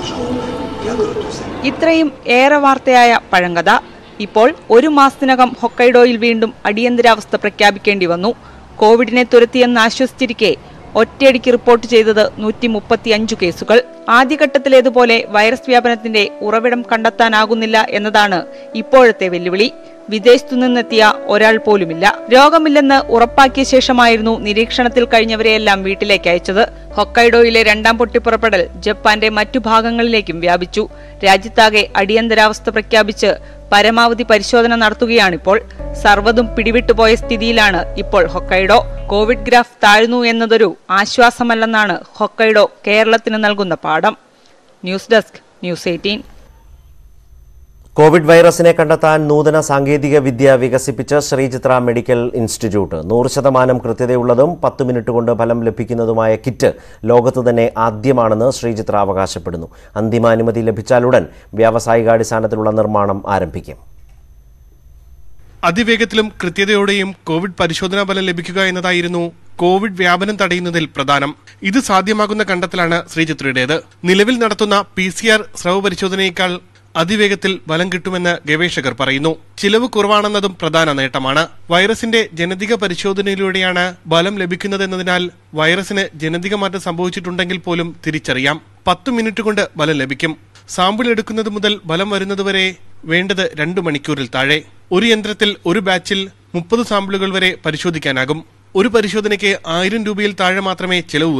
ഇത്രയും ഏറെ വാർത്തയായ പഴങ്കഥ ഇപ്പോൾ ഒരു മാസത്തിനകം ഹൊക്കൈഡോയിൽ വീണ്ടും അടിയന്തരാവസ്ഥ പ്രഖ്യാപിക്കേണ്ടി വന്നു കോവിഡിനെ തുരത്തിയെന്ന് ആശ്വസിച്ചിരിക്കെ ഒറ്റയടിക്ക് റിപ്പോർട്ട് ചെയ്തത് നൂറ്റി മുപ്പത്തിയഞ്ചു കേസുകൾ ആദ്യഘട്ടത്തിലേതുപോലെ വൈറസ് വ്യാപനത്തിന്റെ ഉറവിടം കണ്ടെത്താനാകുന്നില്ല എന്നതാണ് ഇപ്പോഴത്തെ വെല്ലുവിളി വിദേശത്തു നിന്നെത്തിയ ഒരാൾ പോലുമില്ല രോഗമില്ലെന്ന് ഉറപ്പാക്കിയ ശേഷമായിരുന്നു നിരീക്ഷണത്തിൽ കഴിഞ്ഞവരെയെല്ലാം വീട്ടിലേക്ക് അയച്ചത് ഹൊക്കൈഡോയിലെ രണ്ടാം പൊട്ടിപ്പുറപ്പെടൽ ജപ്പാന്റെ മറ്റു ഭാഗങ്ങളിലേക്കും വ്യാപിച്ചു രാജ്യത്താകെ അടിയന്തരാവസ്ഥ പ്രഖ്യാപിച്ച് പരമാവധി പരിശോധന നടത്തുകയാണിപ്പോൾ സർവ്വതും പിടിവിട്ടുപോയ സ്ഥിതിയിലാണ് ഇപ്പോൾ ഹൊക്കൈഡോ കോവിഡ് ഗ്രാഫ് താഴ്ന്നു എന്നതൊരു ആശ്വാസമല്ലെന്നാണ് ഹൊക്കൈഡോ കേരളത്തിന് നൽകുന്ന പാഠം news desk news eighteen Covid വൈറസിനെ കണ്ടെത്താൻ നൂതന സാങ്കേതിക വിദ്യ വികസിപ്പിച്ച ശ്രീചിത്ര മെഡിക്കൽ ഇൻസ്റ്റിറ്റ്യൂട്ട് നൂറ് ശതമാനം കൃത്യതയുള്ളതും പത്ത് മിനിറ്റ് കൊണ്ട് ഫലം ലഭിക്കുന്നതുമായ കിറ്റ് ലോകത്ത് തന്നെ ആദ്യമാണെന്ന് ശ്രീചിത്ര അവകാശപ്പെടുന്നു അന്തിമാനുമതി ലഭിച്ചാലുടൻ വ്യാവസായികാടിസ്ഥാനത്തിലുള്ള നിർമ്മാണം ആരംഭിക്കും അതിവേഗത്തിലും കൃത്യതയോടെയും കോവിഡ് പരിശോധനാ ഫലം ലഭിക്കുക എന്നതായിരുന്നു കോവിഡ് വ്യാപനം തടയുന്നതിൽ പ്രധാനം ഇത് സാധ്യമാകുന്ന കണ്ടെത്തലാണ് ശ്രീചിത്രയുടേത് നിലവിൽ നടത്തുന്ന പി സി ആർ സ്രവ പരിശോധനയേക്കാൾ അതിവേഗത്തിൽ ഫലം കിട്ടുമെന്ന് ഗവേഷകർ പറയുന്നു ചിലവ് കുറവാണെന്നതും പ്രധാന നേട്ടമാണ് വൈറസിന്റെ ജനിതക പരിശോധനയിലൂടെയാണ് ഫലം ലഭിക്കുന്നതെന്നതിനാൽ വൈറസിന് ജനിതക മാറ്റം സംഭവിച്ചിട്ടുണ്ടെങ്കിൽ പോലും തിരിച്ചറിയാം പത്ത് മിനിറ്റ് കൊണ്ട് ഫലം ലഭിക്കും സാമ്പിൾ എടുക്കുന്നത് മുതൽ ഫലം വരുന്നതുവരെ വേണ്ടത് രണ്ട് മണിക്കൂറിൽ താഴെ ഒരു യന്ത്രത്തിൽ ഒരു ബാച്ചിൽ മുപ്പത് സാമ്പിളുകൾ വരെ പരിശോധിക്കാനാകും ഒരു പരിശോധനയ്ക്ക് ആയിരം രൂപയിൽ താഴെ മാത്രമേ ചെലവ് വരൂ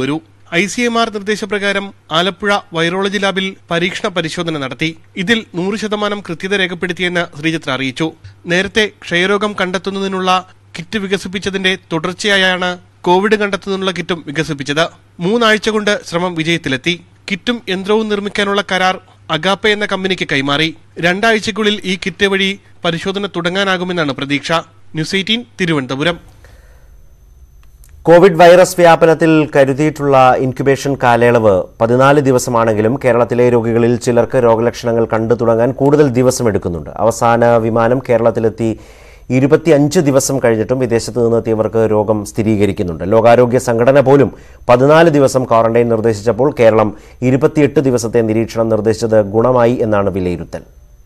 ഐ സി എം ആർ നിർദ്ദേശപ്രകാരം ആലപ്പുഴ വൈറോളജി ലാബിൽ പരീക്ഷണ പരിശോധന നടത്തി ഇതിൽ നൂറ് ശതമാനം കൃത്യത രേഖപ്പെടുത്തിയെന്ന് ശ്രീചിത്ര അറിയിച്ചു നേരത്തെ ക്ഷയരോഗം കണ്ടെത്തുന്നതിനുള്ള കിറ്റ് വികസിപ്പിച്ചതിന്റെ തുടർച്ചയായാണ് കോവിഡ് കണ്ടെത്തുന്നതിനുള്ള കിറ്റും വികസിപ്പിച്ചത് മൂന്നാഴ്ച കൊണ്ട് ശ്രമം വിജയത്തിലെത്തി കിറ്റും യന്ത്രവും നിർമ്മിക്കാനുള്ള കരാർ അഗാപ്പ എന്ന കമ്പനിക്ക് കൈമാറി രണ്ടാഴ്ചയ്ക്കുള്ളിൽ ഈ കിറ്റ് വഴി പരിശോധന തുടങ്ങാനാകുമെന്നാണ് പ്രതീക്ഷ news eighteen Thiruvananthapuram Covid virus വ്യാപനത്തിൽ കരുതിയിട്ടുള്ള ഇൻക്യുബേഷൻ കാലയളവ് പതിനാല് ദിവസമാണെങ്കിലും കേരളത്തിലെ രോഗികളിൽ ചിലർക്ക് രോഗലക്ഷണങ്ങൾ കണ്ടു തുടങ്ങാൻ കൂടുതൽ ദിവസമെടുക്കുന്നുണ്ട് അവസാന വിമാനം കേരളത്തിലെത്തി ഇരുപത്തിയഞ്ച് ദിവസം കഴിഞ്ഞിട്ടും വിദേശത്ത് നിന്നെത്തിയവർക്ക് രോഗം സ്ഥിരീകരിക്കുന്നുണ്ട് ലോകാരോഗ്യ സംഘടന പോലും പതിനാല് ദിവസം ക്വാറന്റൈൻ നിർദ്ദേശിച്ചപ്പോൾ കേരളം ഇരുപത്തിയെട്ട് ദിവസത്തെ നിരീക്ഷണം നിർദ്ദേശിച്ചത് ഗുണമായി എന്നാണ് വിലയിരുത്തൽ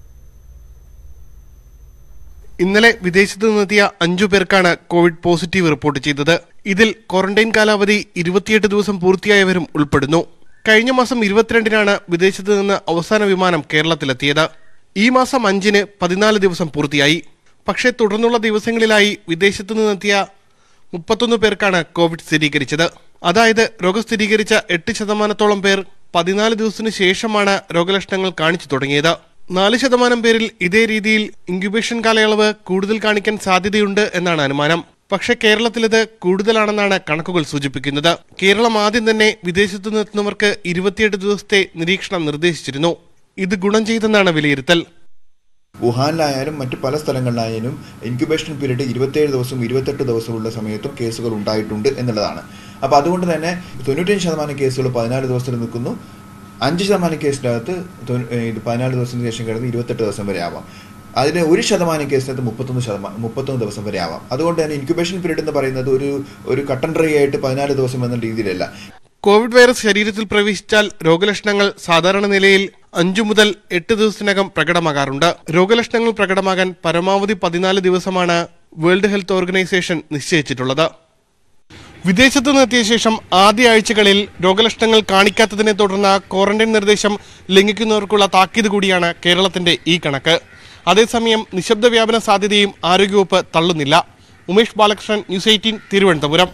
ഇന്നലെ വിദേശത്ത് നിന്നെത്തിയ അഞ്ചു പേർക്കാണ് കോവിഡ് പോസിറ്റീവ് റിപ്പോർട്ട് ചെയ്തത് ഇതിൽ ക്വാറന്റൈൻ കാലാവധി ഇരുപത്തിയെട്ട് ദിവസം പൂർത്തിയായവരും ഉൾപ്പെടുന്നു കഴിഞ്ഞ മാസം ഇരുപത്തിരണ്ടിനാണ് വിദേശത്ത് നിന്ന് അവസാന വിമാനം കേരളത്തിലെത്തിയത് ഈ മാസം അഞ്ചിന് പതിനാല് ദിവസം പൂർത്തിയായി പക്ഷേ തുടർന്നുള്ള ദിവസങ്ങളിലായി വിദേശത്ത് നിന്നെത്തിയ മുപ്പത്തൊന്ന് പേർക്കാണ് കോവിഡ് സ്ഥിരീകരിച്ചത് അതായത് രോഗം സ്ഥിരീകരിച്ച എട്ട് ശതമാനത്തോളം പേർ പതിനാല് ദിവസത്തിന് ശേഷമാണ് രോഗലക്ഷണങ്ങൾ കാണിച്ചു തുടങ്ങിയത് നാല് ശതമാനം പേരിൽ ഇതേ രീതിയിൽ ഇൻക്യുബേഷൻ കാലയളവ് കൂടുതൽ കാണിക്കാൻ സാധ്യതയുണ്ട് എന്നാണ് അനുമാനം പക്ഷേ കേരളത്തിലിത് കൂടുതലാണെന്നാണ് കണക്കുകൾ സൂചിപ്പിക്കുന്നത് കേരളം ആദ്യം തന്നെ വിദേശത്തു നിന്നെത്തുന്നവർക്ക് ഇരുപത്തിയെട്ട് ദിവസത്തെ നിരീക്ഷണം നിർദ്ദേശിച്ചിരുന്നു ഇത് ഗുണം ചെയ്തെന്നാണ് വിലയിരുത്തൽ വുഹാനിലായാലും മറ്റു പല സ്ഥലങ്ങളിലായാലും ഇൻക്യുബേഷൻ പീരീഡ് ഇരുപത്തേഴ് ദിവസവും ഇരുപത്തെട്ട് ദിവസമുള്ള സമയത്തും കേസുകൾ ഉണ്ടായിട്ടുണ്ട് എന്നുള്ളതാണ് അപ്പോൾ അതുകൊണ്ട് തന്നെ തൊണ്ണൂറ്റഞ്ച് ശതമാനം കേസുകൾ പതിനാല് ദിവസത്തിൽ നിൽക്കുന്നു അഞ്ച് ശതമാനം കേസിനകത്ത് തൊണ്ണൂ- ഏഹ് ഇത് പതിനാല് ദിവസത്തിന് ശേഷം കിടന്ന് ഇരുപത്തെട്ട് ദിവസം വരെ ആവാം അതിന് ഒരു ശതമാനം കേസിനകത്ത് മുപ്പത്തൊന്ന് ശതമാനം മുപ്പത്തൊന്ന് ദിവസം വരെ ആവാം അതുകൊണ്ട് തന്നെ ഇൻക്യുബേഷൻ പീരീഡ് എന്ന് പറയുന്നത് ഒരു ഒരു കട്ടൻ ഡ്രൈ ആയിട്ട് പതിനാല് ദിവസം എന്ന രീതിയിലല്ല കോവിഡ് വൈറസ് ശരീരത്തിൽ പ്രവേശിച്ചാൽ രോഗലക്ഷണങ്ങൾ സാധാരണ നിലയിൽ അഞ്ചു മുതൽ എട്ട് ദിവസത്തിനകം പ്രകടമാകാറുണ്ട് രോഗലക്ഷണങ്ങൾ പ്രകടമാകാൻ പരമാവധി പതിനാല് ദിവസമാണ് വേൾഡ് ഹെൽത്ത് ഓർഗനൈസേഷൻ നിശ്ചയിച്ചിട്ടുള്ളത് വിദേശത്ത് നിന്നെത്തിയ ശേഷം ആദ്യ ആഴ്ചകളിൽ രോഗലക്ഷണങ്ങൾ കാണിക്കാത്തതിനെ തുടർന്ന് ക്വാറന്റൈൻ നിർദ്ദേശം ലംഘിക്കുന്നവർക്കുള്ള താക്കീത് കൂടിയാണ് കേരളത്തിന്റെ ഈ കണക്ക് അതേസമയം നിശബ്ദ വ്യാപന സാധ്യതയും ആരോഗ്യവകുപ്പ് തള്ളുന്നില്ല ഉമേഷ് ബാലകൃഷ്ണൻ ന്യൂസ് എയ്റ്റീൻ തിരുവനന്തപുരം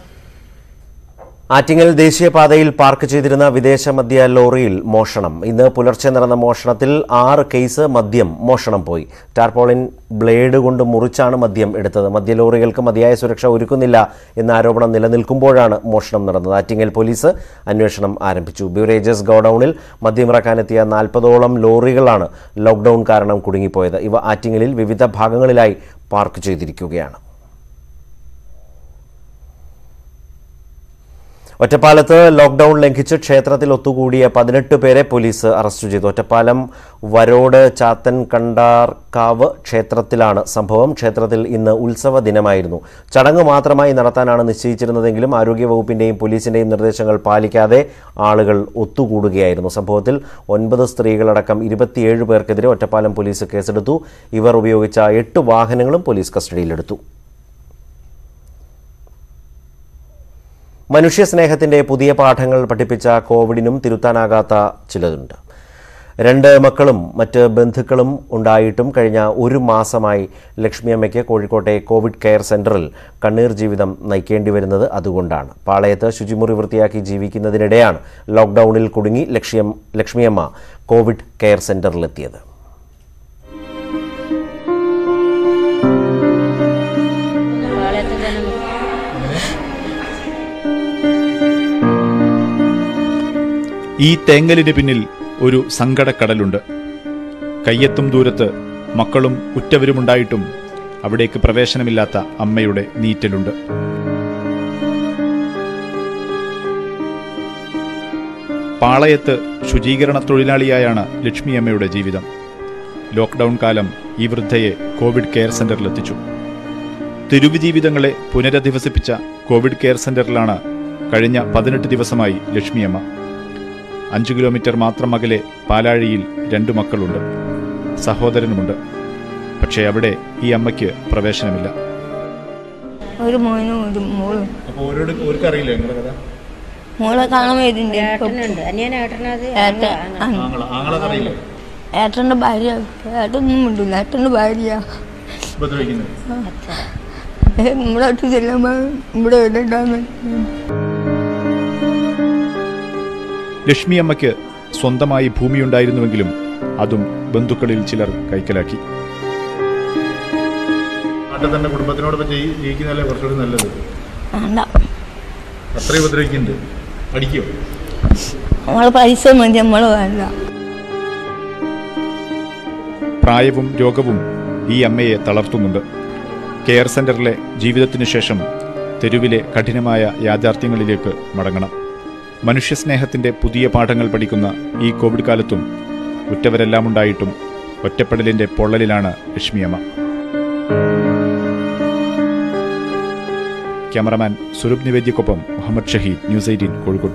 ആറ്റിങ്ങൽ ദേശീയപാതയിൽ പാർക്ക് ചെയ്തിരുന്ന വിദേശ മദ്യ ലോറിയിൽ മോഷണം ഇന്ന് പുലർച്ചെ നടന്ന മോഷണത്തിൽ ആറ് കേസ് മദ്യം മോഷണം പോയി ടാർപോളിൻ ബ്ലേഡ് കൊണ്ട് മുറിച്ചാണ് മദ്യം എടുത്തത് മദ്യലോറികൾക്ക് മതിയായ സുരക്ഷ ഒരുക്കുന്നില്ല എന്ന ആരോപണം നിലനിൽക്കുമ്പോഴാണ് മോഷണം നടന്നത് ആറ്റിങ്ങൽ പോലീസ് അന്വേഷണം ആരംഭിച്ചു ബ്യൂറേജസ് ഗോഡൌണിൽ മദ്യമിറക്കാനെത്തിയ നാൽപ്പതോളം ലോറികളാണ് ലോക്ഡൌൺ കാരണം കുടുങ്ങിപ്പോയത് ഇവ ആറ്റിങ്ങലിൽ വിവിധ ഭാഗങ്ങളിലായി പാർക്ക് ചെയ്തിരിക്കുകയാണ് ഒറ്റപ്പാലത്ത് ലോക്ഡൌൺ ലംഘിച്ച് ക്ഷേത്രത്തിൽ ഒത്തുകൂടിയ പതിനെട്ട് പേരെ പോലീസ് അറസ്റ്റ് ചെയ്തു ഒറ്റപ്പാലം വരോട് ചാത്തൻ കണ്ടാർക്കാവ് ക്ഷേത്രത്തിലാണ് സംഭവം ക്ഷേത്രത്തിൽ ഇന്ന് ഉത്സവ ദിനമായിരുന്നു ചടങ്ങ് മാത്രമായി നടത്താനാണ് നിശ്ചയിച്ചിരുന്നതെങ്കിലും ആരോഗ്യവകുപ്പിന്റെയും പോലീസിന്റെയും നിർദ്ദേശങ്ങൾ പാലിക്കാതെ ആളുകൾ ഒത്തുകൂടുകയായിരുന്നു സംഭവത്തിൽ ഒൻപത് സ്ത്രീകളടക്കം ഇരുപത്തിയേഴ് പേർക്കെതിരെ ഒറ്റപ്പാലം പോലീസ് കേസെടുത്തു ഇവർ ഉപയോഗിച്ച എട്ട് വാഹനങ്ങളും പോലീസ് കസ്റ്റഡിയിലെടുത്തു മനുഷ്യ സ്നേഹത്തിന്റെ പുതിയ പാഠങ്ങൾ പഠിപ്പിച്ച കോവിഡിനും തിരുത്താനാകാത്ത ചിലതുണ്ട് രണ്ട് മക്കളും മറ്റ് ബന്ധുക്കളും ഉണ്ടായിട്ടും കഴിഞ്ഞ ഒരു മാസമായി ലക്ഷ്മിയമ്മയ്ക്ക് കോഴിക്കോട്ടെ കോവിഡ് കെയർ സെന്ററിൽ കണ്ണീർ ജീവിതം നയിക്കേണ്ടി വരുന്നത് അതുകൊണ്ടാണ് പാളയത്ത് ശുചിമുറി വൃത്തിയാക്കി ജീവിക്കുന്നതിനിടെയാണ് ലോക്ഡൌണിൽ കുടുങ്ങി ലക്ഷ്യം ലക്ഷ്മിയമ്മ കോവിഡ് കെയർ സെന്ററിലെത്തിയത് ഈ തേങ്ങലിന് പിന്നിൽ ഒരു സങ്കടക്കടലുണ്ട് കയ്യെത്തും ദൂരത്ത് മക്കളും ഉറ്റവരുമുണ്ടായിട്ടും അവിടേക്ക് പ്രവേശനമില്ലാത്ത അമ്മയുടെ നീറ്റലുണ്ട് പാളയത്ത് ശുചീകരണ തൊഴിലാളിയായാണ് ലക്ഷ്മിയമ്മയുടെ ജീവിതം ലോക്ക്ഡൌൺ കാലം ഈ വൃദ്ധയെ കോവിഡ് കെയർ സെന്ററിലെത്തിച്ചു തെരുവ് ജീവിതങ്ങളെ പുനരധിവസിപ്പിച്ച കോവിഡ് കെയർ സെന്ററിലാണ് കഴിഞ്ഞ പതിനെട്ട് ദിവസമായി ലക്ഷ്മിയമ്മ അഞ്ചു കിലോമീറ്റർ മാത്രം അകലെ പാലാഴിയിൽ രണ്ടു മക്കളുണ്ട് സഹോദരനുമുണ്ട് പക്ഷേ അവിടെ ഈ അമ്മയ്ക്ക് പ്രവേശനമില്ല ഒരു മോനും ഒരു മോളും അപ്പോൾ ഓരോട് ഓർക്കറിയില്ല നിങ്ങളുടെ കഥ മോളെ കാണാൻ വരുന്നുണ്ട് ഏട്ടനുണ്ട് അനിയൻ ഏട്ടനത് ഏട്ടൻ ആ. ആങ്ങളറിയില്ലേ ഏട്ടന്റെ ഭാര്യ ഏട്ടനൊന്നും ഉണ്ടില്ല ഏട്ടന്റെ ഭാര്യ ഉപദ്രവിക്കുന്നത് നമ്മുടെ അടുത്ത് ചെല്ലുമ്പോ ഇവിടെ എവിടെ ഉണ്ടാകുന്ന ലക്ഷ്മിയമ്മയ്ക്ക് സ്വന്തമായി ഭൂമിയുണ്ടായിരുന്നുവെങ്കിലും അതും ബന്ധുക്കളിൽ ചിലർ കൈക്കലാക്കി നാട്ടിൽ തന്നെ കുടുംബത്തിനോടൊപ്പം ചെയ്- ജീവിക്കുന്നതല്ലേ കുറച്ചുകൂടി നല്ലത് വേണ്ട അത്രയും ഉപദ്രവിക്കുന്നുണ്ട് അടിക്കോ നമ്മൾ പൈസ മതി നമ്മൾ വേണ്ട പ്രായവും രോഗവും ഈ അമ്മയെ തളർത്തുന്നുണ്ട് കെയർ സെന്ററിലെ ജീവിതത്തിനു ശേഷം തെരുവിലെ കഠിനമായ യാഥാർത്ഥ്യങ്ങളിലേക്ക് മടങ്ങണം മനുഷ്യസ്നേഹത്തിന്റെ പുതിയ പാഠങ്ങൾ പഠിക്കുന്ന ഈ കോവിഡ് കാലത്തും ഉറ്റവരെല്ലാം ഉണ്ടായിട്ടും ഒറ്റപ്പെടലിന്റെ പൊള്ളലിലാണ് ലക്ഷ്മിയമ്മ ക്യാമറമാൻ സുരൂപ് നിവേദ്യക്കൊപ്പം മുഹമ്മദ് ഷഹീദ് ന്യൂസ് എയ്റ്റീൻ കോഴിക്കോട്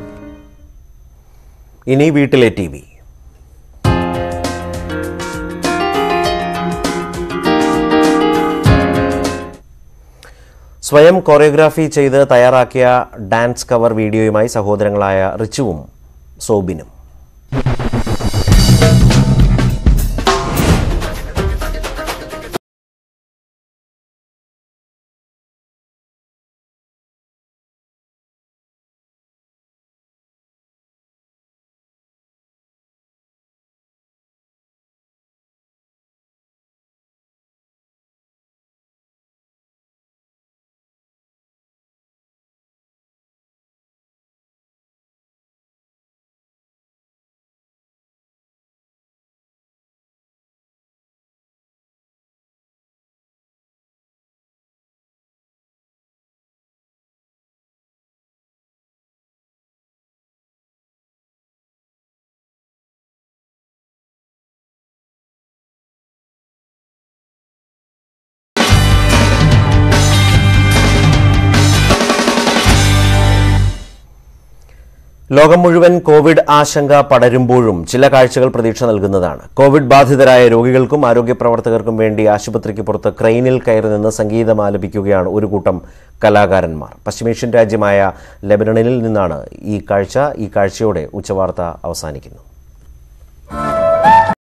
ഇനി വീട്ടിലെ ടി വി സ്വയം കൊറിയോഗ്രാഫി ചെയ്ത് തയ്യാറാക്കിയ ഡാൻസ് കവർ വീഡിയോയുമായി സഹോദരങ്ങളായ റിച്ചുവും സോബിനും ലോകം മുഴുവൻ കോവിഡ് ആശങ്ക പടരുമ്പോഴും ചില കാഴ്ചകൾ പ്രതീക്ഷ നൽകുന്നതാണ് കോവിഡ് ബാധിതരായ രോഗികൾക്കും ആരോഗ്യ പ്രവർത്തകർക്കും വേണ്ടി ആശുപത്രിക്ക് പുറത്ത് ക്രെയിനിൽ കയറി നിന്ന് സംഗീതം ആലപിക്കുകയാണ് ഒരു കൂട്ടം കലാകാരന്മാർ പശ്ചിമേഷ്യൻ രാജ്യമായ ലെബനണിൽ നിന്നാണ് ഈ കാഴ്ച ഈ കാഴ്ചയോടെ ഉച്ചവാർത്ത അവസാനിക്കുന്നു